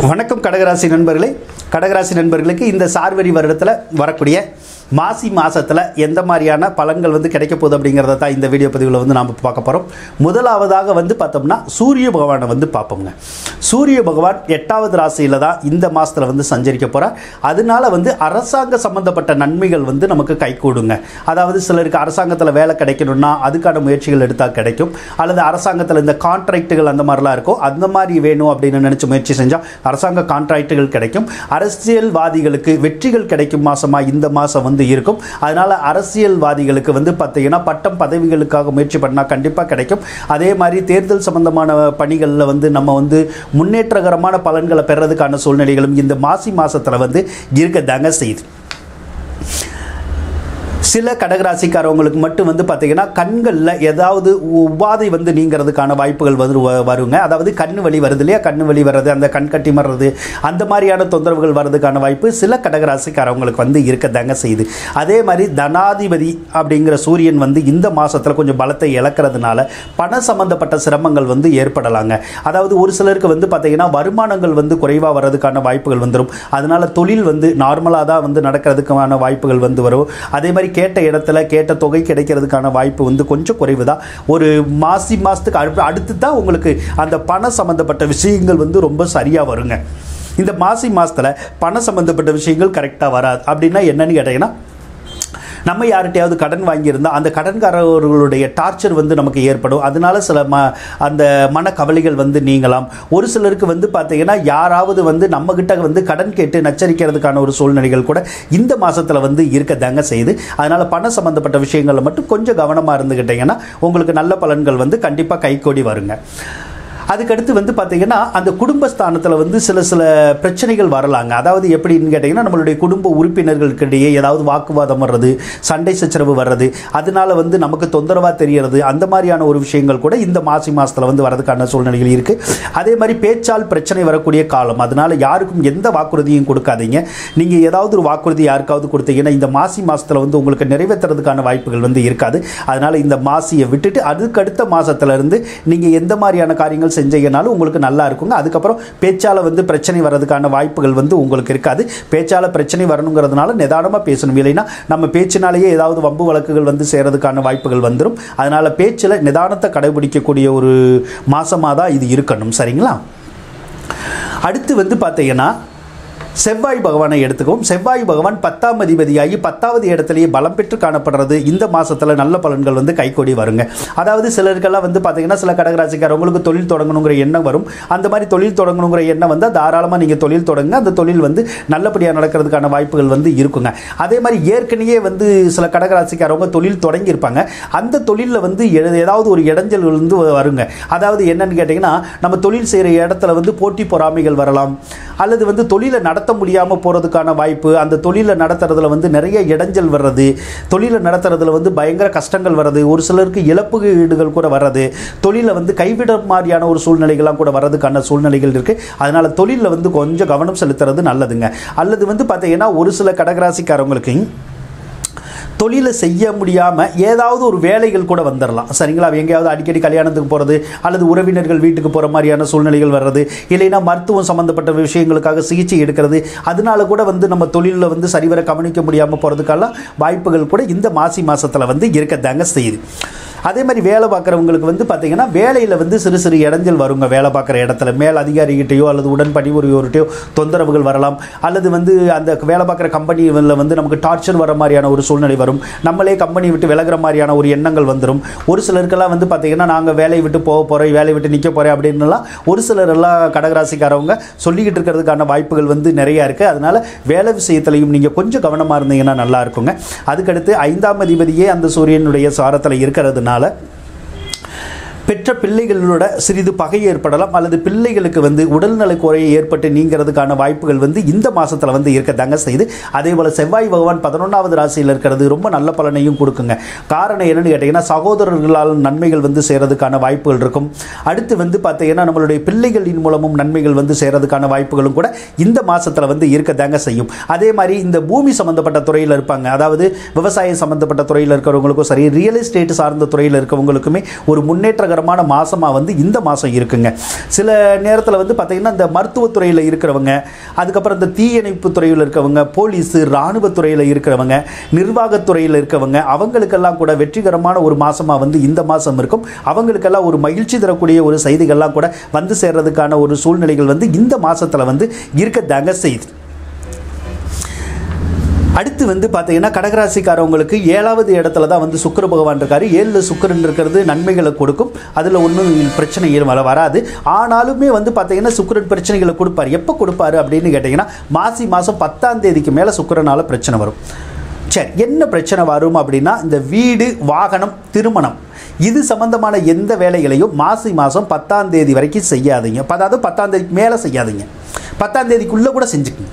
வணக்கம் கடகராசி நண்பர்களே கடகராசி நண்பர்களுக்கு இந்த சார்வரி வருடத்தில் வரக்கூடிய மாசி மாசத்துல எந்த மாதிரியான பலன்கள் வந்து கிடைக்க போகுது அப்படிங்கிறத தான் இந்த வீடியோ பதிவில் வந்து நாம் பார்க்க போகிறோம் முதலாவதாக வந்து பார்த்தோம்னா சூரிய பகவானை வந்து பார்ப்போங்க சூரிய பகவான் எட்டாவது ராசியில் தான் இந்த மாதத்தில் வந்து சஞ்சரிக்க போகிறார் அதனால வந்து அரசாங்க சம்பந்தப்பட்ட நன்மைகள் வந்து நமக்கு கைகூடுங்க அதாவது சிலருக்கு அரசாங்கத்தில் வேலை கிடைக்கணும்னா அதுக்கான முயற்சிகள் எடுத்தால் கிடைக்கும் அல்லது அரசாங்கத்தில் இந்த கான்ட்ராக்டுகள் அந்த மாதிரிலாம் இருக்கும் அந்த மாதிரி வேணும் அப்படின்னு நினச்சி முயற்சி செஞ்சால் அரசாங்க கான்ட்ராக்டுகள் கிடைக்கும் அரசியல்வாதிகளுக்கு வெற்றிகள் கிடைக்கும் மாசமாக இந்த மாதம் வந்து இருக்கும் அதனால் அரசியல்வாதிகளுக்கு வந்து பார்த்தீங்கன்னா பட்டம் பதவிகளுக்காக முயற்சி பண்ணால் கண்டிப்பாக கிடைக்கும் அதே மாதிரி தேர்தல் சம்பந்தமான பணிகளில் வந்து நம்ம வந்து முன்னேற்றகரமான பலன்களை பெறதுக்கான சூழ்நிலைகளும் இந்த மாசி மாசத்துல வந்து இருக்க தாங்க செய்யுது சில கடகராசிக்காரவங்களுக்கு மட்டும் வந்து பார்த்தீங்கன்னா கண்களில் ஏதாவது உபாதை வந்து நீங்கிறதுக்கான வாய்ப்புகள் வந்து வ- வருங்க அதாவது கண்ணு வலி வருது இல்லையா கண்ணு வலி வர்றது அந்த கண் கட்டி மறது அந்த மாதிரியான தொந்தரவுகள் வர்றதுக்கான வாய்ப்பு சில கடகராசிக்காரவங்களுக்கு வந்து இருக்கதாங்க செய்யுது அதே மாதிரி தனாதிபதி அப்படிங்கிற சூரியன் வந்து இந்த மாசத்துல கொஞ்சம் பலத்தை இழக்கிறதுனால பண சம்பந்தப்பட்ட சிரமங்கள் வந்து ஏற்படலாங்க அதாவது ஒரு சிலருக்கு வந்து பார்த்தீங்கன்னா வருமானங்கள் வந்து குறைவாக வர்றதுக்கான வாய்ப்புகள் வந்துடும் அதனால தொழில் வந்து நார்மலாக தான் வந்து நடக்கிறதுக்கான வாய்ப்புகள் வந்து வரும் அதே மாதிரி கேட்ட இடத்துல கேட்ட தொகை கிடைக்கிறதுக்கான வாய்ப்பு வந்து கொஞ்சம் குறைவு தான் ஒரு மாசி மாதத்துக்கு அடுத்து அடுத்து தான் உங்களுக்கு அந்த பண சம்மந்தப்பட்ட விஷயங்கள் வந்து ரொம்ப சரியாக வருங்க இந்த மாசி மாதத்தில் பண சம்மந்தப்பட்ட விஷயங்கள் கரெக்டாக வராது அப்படின்னா என்னன்னு கேட்டிங்கன்னா நம்ம யார்கிட்டயாவது கடன் வாங்கியிருந்தால் அந்த கடன்காரர்களுடைய டார்ச்சர் வந்து நமக்கு ஏற்படும் அதனால சில ம அந்த மனக்கவலைகள் வந்து நீங்கலாம் ஒரு சிலருக்கு வந்து பார்த்தீங்கன்னா யாராவது வந்து நம்மக்கிட்ட வந்து கடன் கேட்டு நச்சரிக்கிறதுக்கான ஒரு சூழ்நிலைகள் கூட இந்த மாசத்துல வந்து இருக்கதாங்க செய்யுது அதனால பண சம்பந்தப்பட்ட விஷயங்களில் மட்டும் கொஞ்சம் கவனமாக இருந்துக்கிட்டீங்கன்னா உங்களுக்கு நல்ல பலன்கள் வந்து கண்டிப்பாக கைகூடி வருங்க அதுக்கடுத்து வந்து பார்த்தீங்கன்னா அந்த குடும்பஸ்தானத்தில் வந்து சில சில பிரச்சனைகள் வரலாங்க அதாவது எப்படின்னு கேட்டிங்கன்னா நம்மளுடைய குடும்ப உறுப்பினர்களுக்கிடையே ஏதாவது வாக்குவாதம் வர்றது சண்டை சச்சரவு வர்றது அதனால வந்து நமக்கு தொந்தரவாக தெரியறது அந்த மாதிரியான ஒரு விஷயங்கள் கூட இந்த மாசி மாதத்தில் வந்து வரதுக்கான சூழ்நிலைகள் இருக்குது அதே மாதிரி பேச்சால் பிரச்சனை வரக்கூடிய காலம் அதனால யாருக்கும் எந்த வாக்குறுதியும் கொடுக்காதீங்க நீங்கள் ஏதாவது ஒரு வாக்குறுதி யாருக்காவது கொடுத்தீங்கன்னா இந்த மாசி மாதத்தில் வந்து உங்களுக்கு நிறைவேற்றுறதுக்கான வாய்ப்புகள் வந்து இருக்காது அதனால இந்த மாசியை விட்டுட்டு அதுக்கடுத்த மாசத்துல இருந்து நீங்கள் எந்த மாதிரியான காரியங்கள் செஞ்சீங்கனாலும் உங்களுக்கு நல்லா இருக்குங்க அதுக்கப்புறம் பேச்சால வந்து பிரச்சனை வர்றதுக்கான வாய்ப்புகள் வந்து உங்களுக்கு இருக்காது பேச்சால பிரச்சனை வரணுங்கிறதுனால நிதானமாக பேசணும் இல்லைன்னா நம்ம பேச்சினாலேயே ஏதாவது வம்பு வழக்குகள் வந்து சேரதுக்கான வாய்ப்புகள் வந்துடும் அதனால பேச்சில் நிதானத்தை கடைபிடிக்கக்கூடிய ஒரு மாசமாக தான் இது இருக்கணும் சரிங்களா அடுத்து வந்து பார்த்தீங்கன்னா செவ்வாய் பகவானை எடுத்துக்குவோம் செவ்வாய் பகவான் பத்தாம் அதிபதியாகி பத்தாவது இடத்துலயே பலம் பெற்று காணப்படுறது இந்த மாசத்துல நல்ல பலன்கள் வந்து கைகூடி வருங்க அதாவது சிலருக்கெல்லாம் வந்து பார்த்தீங்கன்னா சில கடகராசிக்காரவங்களுக்கு தொழில் தொடங்கணுங்கிற எண்ணம் வரும் அந்த மாதிரி தொழில் தொடங்கணுங்கிற எண்ணம் வந்தால் தாராளமாக நீங்கள் தொழில் தொடங்குங்க அந்த தொழில் வந்து நல்லபடியாக நடக்கிறதுக்கான வாய்ப்புகள் வந்து இருக்குங்க அதே மாதிரி ஏற்கனவே வந்து சில கடகராசிக்காரவங்க தொழில் தொடங்கியிருப்பாங்க அந்த தொழிலில் வந்து எ- ஏதாவது ஒரு இடைஞ்சல் வந்து வருங்க அதாவது என்னன்னு கேட்டிங்கன்னா நம்ம தொழில் செய்கிற இடத்துல வந்து போட்டி பொறாமைகள் வரலாம் அல்லது வந்து தொழிலை நடத்த முடியாமல் போகிறதுக்கான வாய்ப்பு அந்த தொழிலை நடத்துறதுல வந்து நிறைய இடைஞ்சல் வர்றது தொழிலை நடத்துறதுல வந்து பயங்கர கஷ்டங்கள் வர்றது ஒரு சிலருக்கு இழப்பீடுகள் கூட வர்றது தொழிலை வந்து கைவிட மாதிரியான ஒரு சூழ்நிலைகள்லாம் கூட வர்றதுக்கான சூழ்நிலைகள் இருக்குது அதனால் தொழிலில் வந்து கொஞ்சம் கவனம் செலுத்துறது நல்லதுங்க அல்லது வந்து பார்த்தீங்கன்னா ஒரு சில கடகராசிக்காரவங்களுக்கு தொழிலை செய்ய முடியாமல் ஏதாவது ஒரு வேலைகள் கூட வந்துடலாம் சரிங்களா எங்கேயாவது அடிக்கடி கல்யாணத்துக்கு போகிறது அல்லது உறவினர்கள் வீட்டுக்கு போகிற மாதிரியான சூழ்நிலைகள் வர்றது இல்லைன்னா மருத்துவம் சம்மந்தப்பட்ட விஷயங்களுக்காக சிகிச்சை எடுக்கிறது அதனால கூட வந்து நம்ம தொழிலில் வந்து சரிவர கவனிக்க முடியாமல் போகிறதுக்கெல்லாம் வாய்ப்புகள் கூட இந்த மாசி மாசத்துல வந்து இருக்கத்தாங்க செய்யுது அதே மாதிரி வேலை பார்க்குறவங்களுக்கு வந்து பார்த்தீங்கன்னா வேலையில் வந்து சிறு சிறு இடைஞ்சல் வருங்க வேலை பார்க்குற இடத்துல மேல் அதிகாரிகிட்டயோ அல்லது உடன் பணிபுரியோர்கிட்டயோ தொந்தரவுகள் வரலாம் அல்லது வந்து அந்த வேலை பார்க்குற கம்பெனியில் வந்து நமக்கு டார்ச்சர் வர மாதிரியான ஒரு சூழ்நிலை வரும் நம்மளே கம்பெனி விட்டு விலகுற மாதிரியான ஒரு எண்ணங்கள் வந்துடும் ஒரு சிலருக்கெல்லாம் வந்து பார்த்தீங்கன்னா நாங்கள் வேலையை விட்டு போக போகிறோம் வேலையை விட்டு நிற்க போகிறேன் அப்படின்னுலாம் ஒரு சிலர் எல்லாம் கடகராசிக்காரவங்க சொல்லிக்கிட்டு இருக்கிறதுக்கான வாய்ப்புகள் வந்து நிறையா இருக்குது அதனால வேலை விஷயத்துலையும் நீங்கள் கொஞ்சம் கவனமாக இருந்தீங்கன்னா நல்லா இருக்குங்க அதுக்கடுத்து ஐந்தாம் அதிபதியே அந்த சூரியனுடைய சாரத்தில் இருக்கிறதுனால பெற்ற பிள்ளைகளோட சிறிது பகை ஏற்படலாம் அல்லது பிள்ளைகளுக்கு வந்து உடல்நல குறையை ஏற்பட்டு நீங்கிறதுக்கான வாய்ப்புகள் வந்து இந்த மாசத்துல வந்து இருக்கத்தாங்க செய்து அதே போல் செவ்வாய் பகவான் பதினொன்றாவது ராசியில் இருக்கிறது ரொம்ப நல்ல பலனையும் கொடுக்குங்க காரணம் என்னன்னு கேட்டிங்கன்னா சகோதரர்களால் நன்மைகள் வந்து சேரதுக்கான வாய்ப்புகள் இருக்கும் அடுத்து வந்து பார்த்தீங்கன்னா நம்மளுடைய பிள்ளைகளின் மூலமும் நன்மைகள் வந்து சேரதுக்கான வாய்ப்புகளும் கூட இந்த மாசத்துல வந்து இருக்கத்தாங்க செய்யும் அதே மாதிரி இந்த பூமி சம்பந்தப்பட்ட துறையில் இருப்பாங்க அதாவது விவசாயம் சம்பந்தப்பட்ட துறையில் இருக்கிறவங்களுக்கும் சரி ரியல் எஸ்டேட் சார்ந்த துறையில் இருக்கவங்களுக்குமே ஒரு முன்னேற்றகர வெற்றிகரமான மாதமாக வந்து இந்த மாதம் இருக்குங்க சில நேரத்தில் வந்து பார்த்திங்கன்னா இந்த மருத்துவத்துறையில் இருக்கிறவங்க அதுக்கப்புறம் இந்த தீயணைப்பு துறையில் இருக்கவங்க போலீஸு இராணுவத்துறையில் இருக்கிறவங்க நிர்வாகத்துறையில் இருக்கவங்க அவங்களுக்கெல்லாம் கூட வெற்றிகரமான ஒரு மாதமாக வந்து இந்த மாதம் இருக்கும் அவங்களுக்கெல்லாம் ஒரு மகிழ்ச்சி தரக்கூடிய ஒரு செய்திகள்லாம் கூட வந்து சேர்றதுக்கான ஒரு சூழ்நிலைகள் வந்து இந்த மாதத்தில் வந்து இருக்கத்தாங்க செய்யுது அடுத்து வந்து பார்த்தீங்கன்னா கடகராசிக்காரவங்களுக்கு ஏழாவது இடத்துல தான் வந்து சுக்கிர பகவான் இருக்காரு ஏழில் சுக்கிரன் இருக்கிறது நன்மைகளை கொடுக்கும் அதில் ஒன்றும் பிரச்சனைகள் வர வராது ஆனாலுமே வந்து பார்த்தீங்கன்னா சுக்கிரன் பிரச்சனைகளை கொடுப்பார் எப்போ கொடுப்பாரு அப்படின்னு கேட்டிங்கன்னா மாசி மாதம் பத்தாம் தேதிக்கு மேலே சுக்கிரனால பிரச்சனை வரும் சரி என்ன பிரச்சனை வரும் அப்படின்னா இந்த வீடு வாகனம் திருமணம் இது சம்பந்தமான எந்த வேலைகளையும் மாசி மாதம் பத்தாம் தேதி வரைக்கும் செய்யாதீங்க அதாவது பத்தாம் தேதிக்கு மேலே செய்யாதீங்க பத்தாம் தேதிக்குள்ளே கூட செஞ்சுக்கங்க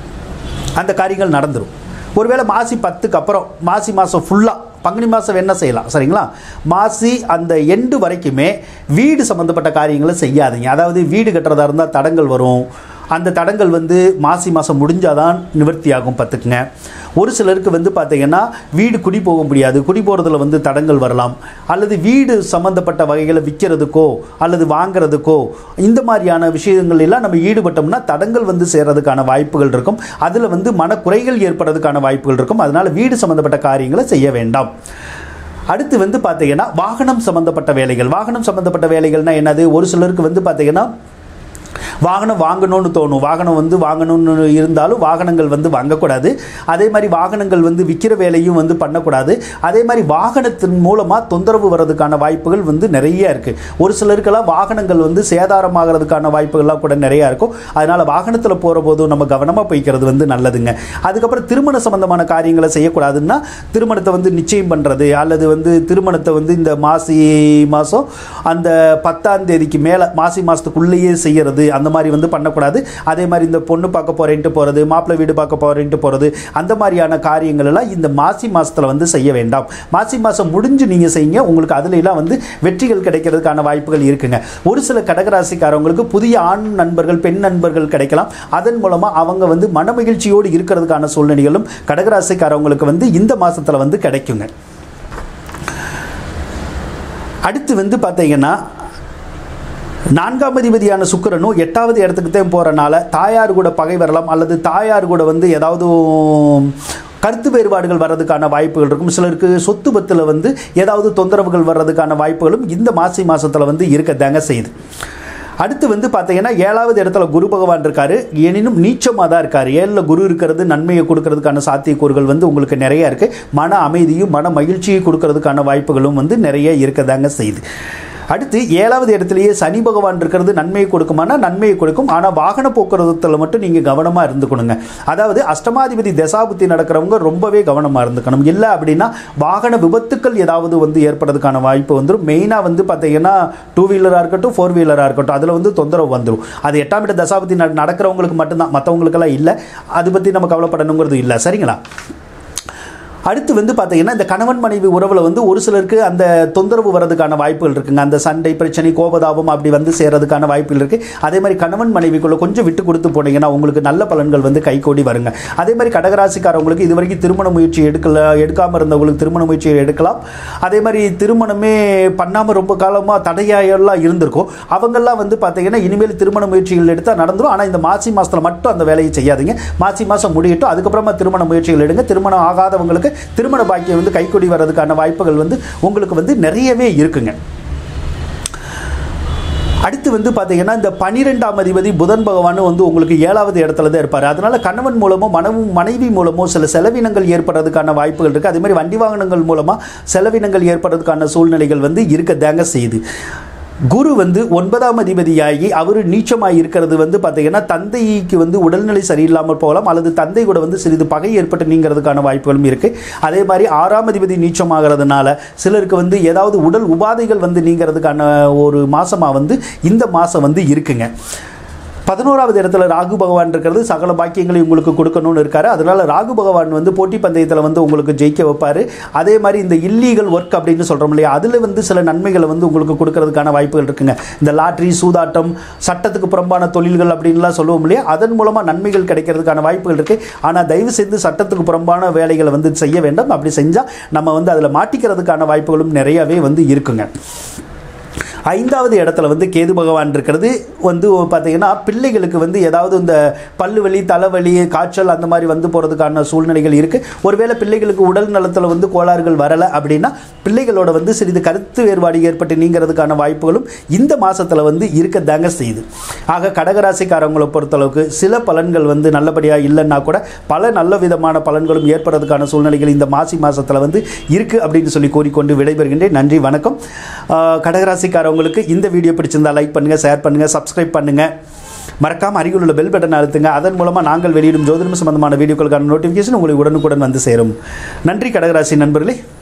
அந்த காரியங்கள் நடந்துடும் ஒருவேளை மாசி பத்துக்கு அப்புறம் மாசி மாதம் ஃபுல்லாக பங்குனி மாதம் என்ன செய்யலாம் சரிங்களா மாசி அந்த எண்டு வரைக்குமே வீடு சம்மந்தப்பட்ட காரியங்களை செய்யாதீங்க அதாவது வீடு கட்டுறதா இருந்தால் தடங்கள் வரும் அந்த தடங்கள் வந்து மாசி மாதம் முடிஞ்சாதான் நிவர்த்தியாகும் பார்த்துக்குங்க ஒரு சிலருக்கு வந்து பார்த்தீங்கன்னா வீடு குடி போக முடியாது குடி போகிறதுல வந்து தடங்கள் வரலாம் அல்லது வீடு சம்மந்தப்பட்ட வகைகளை விற்கிறதுக்கோ அல்லது வாங்குறதுக்கோ இந்த மாதிரியான விஷயங்கள் எல்லாம் நம்ம ஈடுபட்டோம்னா தடங்கள் வந்து சேர்றதுக்கான வாய்ப்புகள் இருக்கும் அதில் வந்து மனக்குறைகள் ஏற்படுறதுக்கான வாய்ப்புகள் இருக்கும் அதனால் வீடு சம்மந்தப்பட்ட காரியங்களை செய்ய வேண்டாம் அடுத்து வந்து பார்த்தீங்கன்னா வாகனம் சம்மந்தப்பட்ட வேலைகள் வாகனம் சம்மந்தப்பட்ட வேலைகள்னா என்னது ஒரு சிலருக்கு வந்து பார்த்தீங்கன்னா வாகனம் வாங்கணும்னு தோணும் வாகனம் வந்து வாங்கணும்னு இருந்தாலும் வாகனங்கள் வந்து வாங்கக்கூடாது அதே மாதிரி வாகனங்கள் வந்து விற்கிற வேலையும் வந்து பண்ணக்கூடாது அதே மாதிரி வாகனத்தின் மூலமாக தொந்தரவு வர்றதுக்கான வாய்ப்புகள் வந்து நிறைய இருக்குது ஒரு சிலருக்கெல்லாம் வாகனங்கள் வந்து சேதாரமாகிறதுக்கான வாய்ப்புகள்லாம் கூட நிறையா இருக்கும் அதனால் வாகனத்தில் போகிற போதும் நம்ம கவனமாக போய்க்கிறது வந்து நல்லதுங்க அதுக்கப்புறம் திருமண சம்பந்தமான காரியங்களை செய்யக்கூடாதுன்னா திருமணத்தை வந்து நிச்சயம் பண்ணுறது அல்லது வந்து திருமணத்தை வந்து இந்த மாசி மாதம் அந்த பத்தாம் தேதிக்கு மேலே மாசி மாதத்துக்குள்ளேயே செய்கிறது அந்த மாதிரி வந்து பண்ணக்கூடாது அதே மாதிரி இந்த பொண்ணு பார்க்க போகிறேன்ட்டு போகிறது மாப்பிள்ளை வீடு பார்க்க போகிறேன்ட்டு போகிறது அந்த மாதிரியான காரியங்கள் எல்லாம் இந்த மாசி மாதத்தில் வந்து செய்ய வேண்டாம் மாசி மாதம் முடிஞ்சு நீங்கள் செய்யுங்க உங்களுக்கு அதுல எல்லாம் வந்து வெற்றிகள் கிடைக்கிறதுக்கான வாய்ப்புகள் இருக்குங்க ஒரு சில கடகராசிக்காரவங்களுக்கு புதிய ஆண் நண்பர்கள் பெண் நண்பர்கள் கிடைக்கலாம் அதன் மூலமாக அவங்க வந்து மனமகிழ்ச்சியோடு இருக்கிறதுக்கான சூழ்நிலைகளும் கடகராசிக்காரவங்களுக்கு வந்து இந்த மாதத்தில் வந்து கிடைக்குங்க அடுத்து வந்து பார்த்தீங்கன்னா நான்காம் அதிபதியான சுக்கிரனும் எட்டாவது இடத்துக்கு தான் போகிறனால தாயார் கூட பகை வரலாம் அல்லது தாயார் கூட வந்து ஏதாவது கருத்து வேறுபாடுகள் வர்றதுக்கான வாய்ப்புகள் இருக்கும் சிலருக்கு சொத்து பத்தில் வந்து ஏதாவது தொந்தரவுகள் வர்றதுக்கான வாய்ப்புகளும் இந்த மாசி மாதத்தில் வந்து இருக்கத்தாங்க செய்யுது அடுத்து வந்து பார்த்தீங்கன்னா ஏழாவது இடத்துல குரு பகவான் இருக்காரு எனினும் நீச்சமாக தான் இருக்கார் ஏழில் குரு இருக்கிறது நன்மையை கொடுக்கறதுக்கான சாத்தியக்கூறுகள் வந்து உங்களுக்கு நிறைய இருக்குது மன அமைதியும் மன மகிழ்ச்சியை கொடுக்கறதுக்கான வாய்ப்புகளும் வந்து நிறைய இருக்கதாங்க செய்யுது அடுத்து ஏழாவது இடத்துலையே சனி பகவான் இருக்கிறது நன்மையை கொடுக்குமானா நன்மையை கொடுக்கும் ஆனால் வாகன போக்குவரத்தில் மட்டும் நீங்கள் கவனமாக இருந்துக்கணுங்க அதாவது அஷ்டமாதிபதி தசாபுத்தி நடக்கிறவங்க ரொம்பவே கவனமாக இருந்துக்கணும் இல்லை அப்படின்னா வாகன விபத்துக்கள் ஏதாவது வந்து ஏற்படுறதுக்கான வாய்ப்பு வந்துடும் மெயினாக வந்து பார்த்தீங்கன்னா டூ வீலராக இருக்கட்டும் ஃபோர் வீலராக இருக்கட்டும் அதில் வந்து தொந்தரவு வந்துடும் அது எட்டாம் இட தசாபுத்தி நட- நடக்கிறவங்களுக்கு மட்டும்தான் மற்றவங்களுக்கெல்லாம் இல்லை அதை பற்றி நம்ம கவலைப்படணுங்கிறது இல்லை சரிங்களா அடுத்து வந்து பார்த்தீங்கன்னா இந்த கணவன் மனைவி உறவில் வந்து ஒரு சிலருக்கு அந்த தொந்தரவு வர்றதுக்கான வாய்ப்புகள் இருக்குங்க அந்த சண்டை பிரச்சனை கோபதாபம் அப்படி வந்து சேர்றதுக்கான வாய்ப்புகள் இருக்குது அதே மாதிரி கணவன் மனைவிக்குள்ள கொஞ்சம் விட்டு கொடுத்து போனீங்கன்னா உங்களுக்கு நல்ல பலன்கள் வந்து கைகூடி வருங்க அதே மாதிரி கடகராசிக்காரவங்களுக்கு இது வரைக்கும் திருமண முயற்சி எடுக்கல எடுக்காமல் இருந்தவங்களுக்கு திருமண முயற்சி எடுக்கலாம் அதே மாதிரி திருமணமே பண்ணாமல் ரொம்ப காலமாக தடையாயெல்லாம் இருந்திருக்கும் அவங்கெல்லாம் வந்து பார்த்தீங்கன்னா இனிமேல் திருமண முயற்சிகள் எடுத்தால் நடந்துரும் ஆனால் இந்த மாசி மாதத்தில் மட்டும் அந்த வேலையை செய்யாதீங்க மாசி மாதம் முடியட்டும் அதுக்கப்புறமா திருமண முயற்சிகள் எடுங்க திருமணம் ஆகாதவங்களுக்கு திருமண பாக்கியம் வந்து கைக்கூடி வர்றதுக்கான வாய்ப்புகள் வந்து உங்களுக்கு வந்து நிறையவே இருக்குங்க அடுத்து வந்து பார்த்தீங்கன்னா இந்த பனிரெண்டாம் அதிபதி புதன் பகவான் வந்து உங்களுக்கு ஏழாவது இடத்துல தான் இருப்பார் அதனால கணவன் மூலமோ மனவு மனைவி மூலமோ சில செலவினங்கள் ஏற்படுறதுக்கான வாய்ப்புகள் இருக்குது அதே மாதிரி வண்டி வாகனங்கள் மூலமாக செலவினங்கள் ஏற்படுறதுக்கான சூழ்நிலைகள் வந்து இருக்கதாங்க செய்யுது குரு வந்து ஒன்பதாம் அதிபதியாகி அவர் நீச்சமாக இருக்கிறது வந்து பார்த்தீங்கன்னா தந்தைக்கு வந்து உடல்நிலை சரியில்லாமல் போகலாம் அல்லது தந்தை கூட வந்து சிறிது பகை ஏற்பட்டு நீங்கிறதுக்கான வாய்ப்புகளும் இருக்குது அதே மாதிரி ஆறாம் அதிபதி நீச்சமாகிறதுனால சிலருக்கு வந்து ஏதாவது உடல் உபாதைகள் வந்து நீங்கிறதுக்கான ஒரு மாசமாக வந்து இந்த மாதம் வந்து இருக்குங்க பதினோராவது இடத்துல ராகு பகவான் இருக்கிறது சகல பாக்கியங்களையும் உங்களுக்கு கொடுக்கணும்னு இருக்காரு அதனால ராகு பகவான் வந்து போட்டி பந்தயத்தில் வந்து உங்களுக்கு ஜெயிக்க வைப்பார் அதே மாதிரி இந்த இல்லீகல் ஒர்க் அப்படின்னு சொல்கிறோம் இல்லையா அதில் வந்து சில நன்மைகளை வந்து உங்களுக்கு கொடுக்கறதுக்கான வாய்ப்புகள் இருக்குங்க இந்த லாட்ரி சூதாட்டம் சட்டத்துக்கு புறம்பான தொழில்கள் அப்படின்லாம் சொல்லுவோம் இல்லையா அதன் மூலமாக நன்மைகள் கிடைக்கிறதுக்கான வாய்ப்புகள் இருக்குது ஆனால் தயவு செய்து சட்டத்துக்கு புறம்பான வேலைகளை வந்து செய்ய வேண்டாம் அப்படி செஞ்சால் நம்ம வந்து அதில் மாட்டிக்கிறதுக்கான வாய்ப்புகளும் நிறையவே வந்து இருக்குங்க ஐந்தாவது இடத்துல வந்து கேது பகவான் இருக்கிறது வந்து பார்த்தீங்கன்னா பிள்ளைகளுக்கு வந்து ஏதாவது இந்த பல்லு வலி தலைவலி காய்ச்சல் அந்த மாதிரி வந்து போகிறதுக்கான சூழ்நிலைகள் இருக்குது ஒருவேளை பிள்ளைகளுக்கு உடல் நலத்தில் வந்து கோளாறுகள் வரலை அப்படின்னா பிள்ளைகளோட வந்து சிறிது கருத்து வேறுபாடு ஏற்பட்டு நீங்கிறதுக்கான வாய்ப்புகளும் இந்த மாதத்தில் வந்து இருக்க தாங்க செய்யுது ஆக கடகராசிக்காரவங்களை பொறுத்தளவுக்கு சில பலன்கள் வந்து நல்லபடியாக இல்லைன்னா கூட பல நல்ல விதமான பலன்களும் ஏற்படுறதுக்கான சூழ்நிலைகள் இந்த மாசி மாதத்தில் வந்து இருக்குது அப்படின்னு சொல்லி கூறிக்கொண்டு விடைபெறுகின்றேன் நன்றி வணக்கம் ஆஹ் கடகராசிக்காரவங்களுக்கு இந்த வீடியோ பிடிச்சிருந்தா லைக் பண்ணுங்கள் ஷேர் பண்ணுங்கள் சப்ஸ்கிரைப் பண்ணுங்கள் மறக்காம அருகில் உள்ள பெல் பட்டன் அழுத்துங்க அதன் மூலமாக நாங்கள் வெளியிடும் ஜோதிடம் சம்பந்தமான வீடியோக்களுக்கான நோட்டிஃபிகேஷன் உங்களுக்கு உடனுக்குடன் வந்து சேரும் நன்றி கடகராசி நண்பர்களே